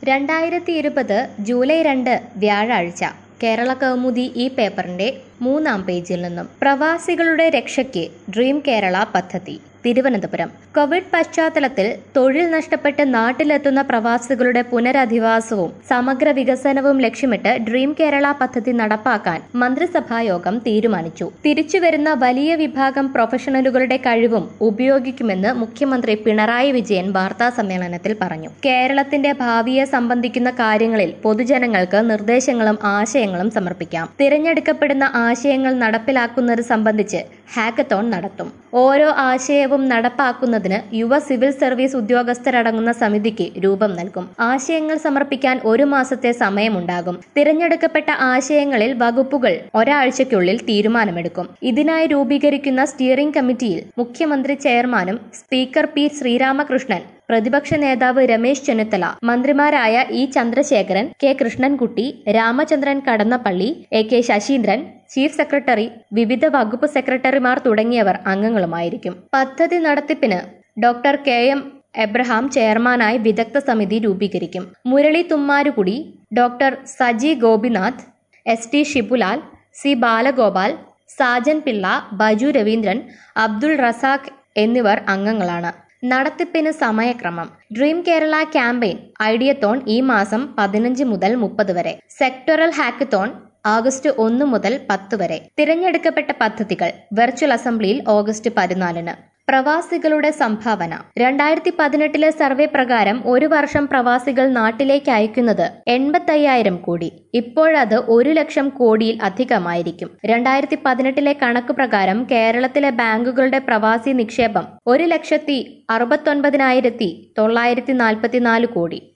രണ്ടായിരത്തി ഇരുപത് ജൂലൈ രണ്ട് വ്യാഴാഴ്ച കേരള കൗമുദി ഈ പേപ്പറിന്റെ മൂന്നാം പേജിൽ നിന്നും പ്രവാസികളുടെ രക്ഷയ്ക്ക് ഡ്രീം കേരള പദ്ധതി തിരുവനന്തപുരം കോവിഡ് പശ്ചാത്തലത്തിൽ തൊഴിൽ നഷ്ടപ്പെട്ട് നാട്ടിലെത്തുന്ന പ്രവാസികളുടെ പുനരധിവാസവും സമഗ്ര വികസനവും ലക്ഷ്യമിട്ട് ഡ്രീം കേരള പദ്ധതി നടപ്പാക്കാൻ മന്ത്രിസഭാ യോഗം തീരുമാനിച്ചു തിരിച്ചുവരുന്ന വലിയ വിഭാഗം പ്രൊഫഷണലുകളുടെ കഴിവും ഉപയോഗിക്കുമെന്ന് മുഖ്യമന്ത്രി പിണറായി വിജയൻ വാർത്താ സമ്മേളനത്തിൽ പറഞ്ഞു കേരളത്തിന്റെ ഭാവിയെ സംബന്ധിക്കുന്ന കാര്യങ്ങളിൽ പൊതുജനങ്ങൾക്ക് നിർദ്ദേശങ്ങളും ആശയങ്ങളും സമർപ്പിക്കാം തിരഞ്ഞെടുക്കപ്പെടുന്ന ആശയങ്ങൾ നടപ്പിലാക്കുന്നത് സംബന്ധിച്ച് ഹാക്കത്തോൺ നടത്തും ഓരോ ആശയവും നടപ്പാക്കുന്നതിന് യുവ സിവിൽ സർവീസ് ഉദ്യോഗസ്ഥരടങ്ങുന്ന സമിതിക്ക് രൂപം നൽകും ആശയങ്ങൾ സമർപ്പിക്കാൻ ഒരു മാസത്തെ സമയമുണ്ടാകും തിരഞ്ഞെടുക്കപ്പെട്ട ആശയങ്ങളിൽ വകുപ്പുകൾ ഒരാഴ്ചയ്ക്കുള്ളിൽ തീരുമാനമെടുക്കും ഇതിനായി രൂപീകരിക്കുന്ന സ്റ്റിയറിംഗ് കമ്മിറ്റിയിൽ മുഖ്യമന്ത്രി ചെയർമാനും സ്പീക്കർ പി ശ്രീരാമകൃഷ്ണൻ പ്രതിപക്ഷ നേതാവ് രമേശ് ചെന്നിത്തല മന്ത്രിമാരായ E Chandrasekharan K Krishnankutty Ramachandran Kadannappally A K Saseendran chief secretary വിവിധ വകുപ്പ് സെക്രട്ടറിമാർ തുടങ്ങിയവർ അംഗങ്ങളുമായിരിക്കും പദ്ധതി നടത്തിപ്പിന് ഡോക്ടർ കെ എം എബ്രഹാം ചെയർമാനായി വിദഗ്ധ സമിതി രൂപീകരിക്കും Murali Thummarukudy doctor Saji Gopinath S T Shibulal C Balagopal Sajan Pillai Baiju Raveendran Abdul Razak എന്നിവർ അംഗങ്ങളാണ് നടത്തിപ്പിന് സമയക്രമം ഡ്രീം കേരള ക്യാമ്പയിൻ ഐഡിയത്തോൺ ഈ മാസം പതിനഞ്ച് മുതൽ മുപ്പത് വരെ സെക്ടറൽ ഹാക്കത്തോൺ ആഗസ്റ്റ് ഒന്ന് മുതൽ പത്ത് വരെ തിരഞ്ഞെടുക്കപ്പെട്ട പദ്ധതികൾ വെർച്വൽ അസംബ്ലിയിൽ ഓഗസ്റ്റ് പതിനാലിന് പ്രവാസികളുടെ സംഭാവന രണ്ടായിരത്തി പതിനെട്ടിലെ സർവേ പ്രകാരം ഒരു വർഷം പ്രവാസികൾ നാട്ടിലേക്ക് അയക്കുന്നത് എൺപത്തയ്യായിരം കോടി ഇപ്പോഴത് ഒരു ലക്ഷം കോടിയിൽ അധികമായിരിക്കും രണ്ടായിരത്തി പതിനെട്ടിലെ കണക്ക് പ്രകാരം കേരളത്തിലെ ബാങ്കുകളുടെ പ്രവാസി നിക്ഷേപം ഒരു ലക്ഷത്തി അറുപത്തൊൻപതിനായിരത്തി തൊള്ളായിരത്തി നാൽപ്പത്തിനാല് കോടി